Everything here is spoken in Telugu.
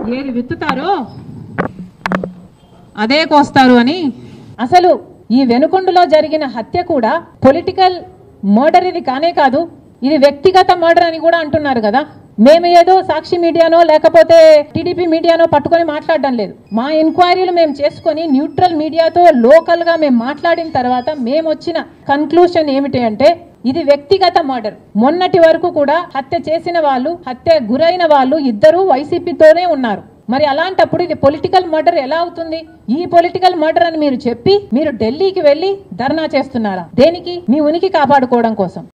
ఏది విత్తుతారో అదే కోస్తారు అని అసలు ఈ వెనుకొండలో జరిగిన హత్య కూడా పొలిటికల్ మర్డర్ ఇది కానే కాదు ఇది వ్యక్తిగత మర్డర్ అని కూడా అంటున్నారు కదా మేము ఏదో సాక్షి మీడియానో లేకపోతే టీడీపీ మీడియానో పట్టుకొని మాట్లాడడం లేదు మా ఎంక్వైరీలు మేము చేసుకొని న్యూట్రల్ మీడియాతో లోకల్ గా మేము మాట్లాడిన తర్వాత మేము వచ్చిన కన్క్లూషన్ ఏమిటి అంటే ఇది వ్యక్తిగత మర్డర్ మొన్నటి వరకు కూడా హత్య చేసిన వాళ్ళు హత్య గురైన వాళ్ళు ఇద్దరు వైసీపీతోనే ఉన్నారు మరి అలాంటప్పుడు ఇది పొలిటికల్ మర్డర్ ఎలా అవుతుంది ఈ పొలిటికల్ మర్డర్ అని మీరు చెప్పి మీరు ఢిల్లీకి వెళ్లి ధర్నా చేస్తున్నారా దేనికి మీ ఉనికి కాపాడుకోవడం కోసం